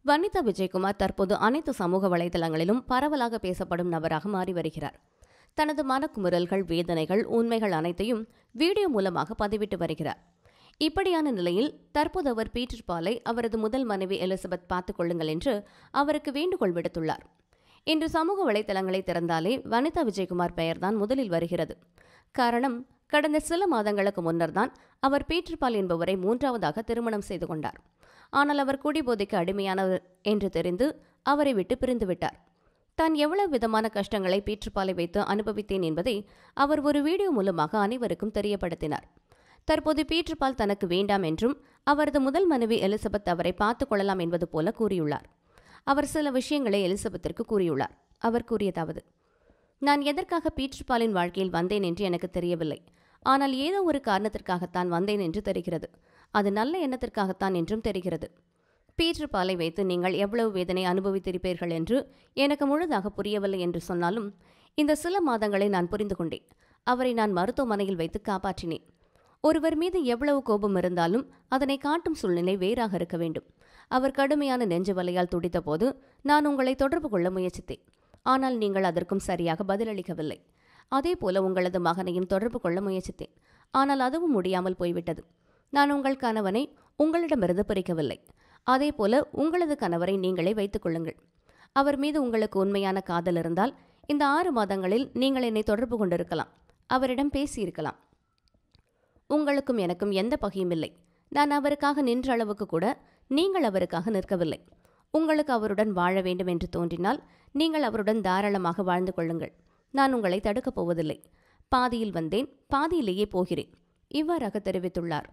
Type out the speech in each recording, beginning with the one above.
வனிதா விஜயகுமார் தற்போது அனைத்து சமூக வலைதளங்களிலும் பரவலாக பேசப்படும் நபராக மாறி வருகிறார் தனது மனக்குமுறல்கள் வேதனைகள் உண்மைகள் அனைத்தையும் வீடியோ மூலமாக பதிவிட்டு வருகிறார் இப்படியான நிலையில் தற்போது அவர் பீட்டர் பாலை அவரது முதல் மனைவி எலிசபெத் பார்த்துக் கொள்ளுங்கள் என்று அவருக்கு வேண்டுகோள் விடுத்துள்ளார் இன்று சமூக வலைதளங்களை திறந்தாலே வனிதா விஜயகுமார் பெயர்தான் முதலில் வருகிறது காரணம் கடந்த சில மாதங்களுக்கு முன்னர்தான் அவர் பீட்டர் பால் என்பவரை மூன்றாவதாக திருமணம் செய்து கொண்டார் ஆனால் அவர் குடிபோதைக்கு அடிமையானவர் என்று தெரிந்து அவரை விட்டு பிரிந்து விட்டார் தான் எவ்வளவு விதமான கஷ்டங்களை பீட்டர் பாலை வைத்து அனுபவித்தேன் என்பதை அவர் ஒரு வீடியோ மூலமாக அனைவருக்கும் தெரியப்படுத்தினார் தற்போது பீட்டர் பால் தனக்கு வேண்டாம் என்றும் அவரது முதல் மனைவி எலிசபெத் அவரை பார்த்துக் கொள்ளலாம் என்பது போல கூறியுள்ளார் அவர் சில விஷயங்களை எலிசபெத்திற்கு கூறியுள்ளார் அவர் கூறியதாவது நான் எதற்காக பீட்டர் பாலின் வாழ்க்கையில் வந்தேன் என்று எனக்கு தெரியவில்லை ஆனால் ஏதோ ஒரு காரணத்திற்காகத்தான் வந்தேன் என்று தெரிகிறது அது நல்ல எண்ணத்திற்காகத்தான் என்றும் தெரிகிறது பீட்டர் பாலை வைத்து நீங்கள் எவ்வளவு வேதனை அனுபவித்திருப்பீர்கள் என்று எனக்கு முழுதாக புரியவில்லை என்று சொன்னாலும் இந்த சில மாதங்களை நான் புரிந்து கொண்டேன் அவரை நான் மருத்துவமனையில் வைத்து காப்பாற்றினேன் ஒருவர் மீது எவ்வளவு கோபம் இருந்தாலும் அதனை காட்டும் சூழ்நிலை வேறாக இருக்க வேண்டும் அவர் கடுமையான நெஞ்சு வலையால் துடித்தபோது நான் உங்களை தொடர்பு கொள்ள முயற்சித்தேன் ஆனால் நீங்கள் அதற்கும் சரியாக பதிலளிக்கவில்லை அதேபோல உங்களது மகனையும் தொடர்பு கொள்ள முயற்சித்தேன் ஆனால் அதுவும் முடியாமல் போய்விட்டது நான் உங்கள் கணவனை உங்களிடமிருந்து பிரிக்கவில்லை அதேபோல உங்களது கணவரை நீங்களே வைத்துக் கொள்ளுங்கள் அவர் மீது உங்களுக்கு உண்மையான காதல் இருந்தால் இந்த ஆறு மாதங்களில் நீங்கள் என்னை தொடர்பு கொண்டிருக்கலாம் அவரிடம் பேசியிருக்கலாம் உங்களுக்கும் எனக்கும் எந்த பகையும் இல்லை நான் அவருக்காக நின்ற அளவுக்கு கூட நீங்கள் அவருக்காக நிற்கவில்லை உங்களுக்கு அவருடன் வாழ வேண்டும் என்று தோன்றினால் நீங்கள் அவருடன் தாராளமாக வாழ்ந்து கொள்ளுங்கள் நான் உங்களை தடுக்கப் போவதில்லை பாதியில் வந்தேன் பாதியிலேயே போகிறேன் இவ்வாறாக தெரிவித்துள்ளார்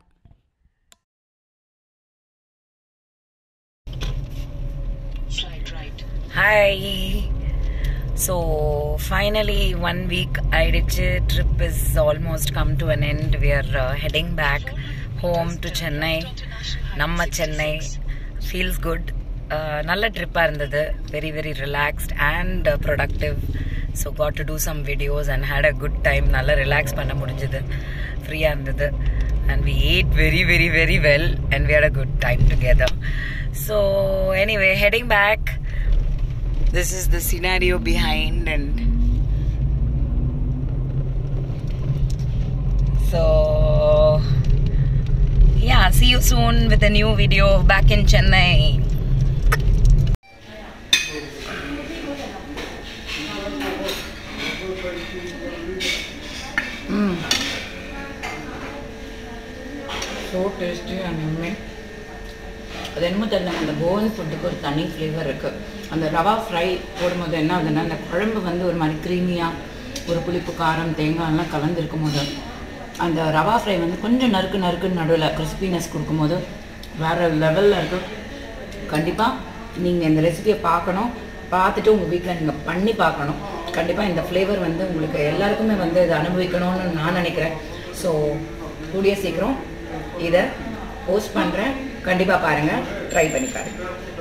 Slide right. Hi. So finally, one week Aidiche trip is almost come to an end. We are uh, heading back home to Chennai. நம்ம சென்னை ஃபீல்ஸ் குட் நல்ல ட்ரிப்பாக இருந்தது very very relaxed and productive so got to do some videos and had a good time நல்லா relax பண்ண முடிஞ்சது ஃப்ரீயாக இருந்தது and we ate very very very well and we had a good time together so anyway heading back this is the scenario behind and so yeah see you soon with a new video back in chennai so tasty and எம்மே அது என்னமோ தெரியல அந்த கோவன் ஃபுட்டுக்கு ஒரு தனி flavour இருக்குது அந்த ரவா ஃப்ரை போடும்போது என்ன ஆகுதுன்னா அந்த குழம்பு வந்து ஒரு மாதிரி க்ரீமியாக ஒரு புளிப்பு காரம் தேங்காய்லாம் கலந்துருக்கும் போது அந்த ரவா ஃப்ரை வந்து கொஞ்சம் நறுக்கு நறுக்குன்னு நடுவில் கிறிஸ்பினஸ் கொடுக்கும்போது வேறு லெவலில் இருக்குது கண்டிப்பாக நீங்கள் இந்த ரெசிபியை பார்க்கணும் பார்த்துட்டு உங்கள் வீட்டில் நீங்கள் பண்ணி பார்க்கணும் கண்டிப்பாக இந்த ஃப்ளேவர் வந்து உங்களுக்கு எல்லாருக்குமே வந்து இதை அனுபவிக்கணும்னு நான் நினைக்கிறேன் ஸோ கூடிய சீக்கிரம் இதை போஸ்ட் பண்ணுறேன் கண்டிப்பாக பாருங்கள் ட்ரை பண்ணி பாருங்கள்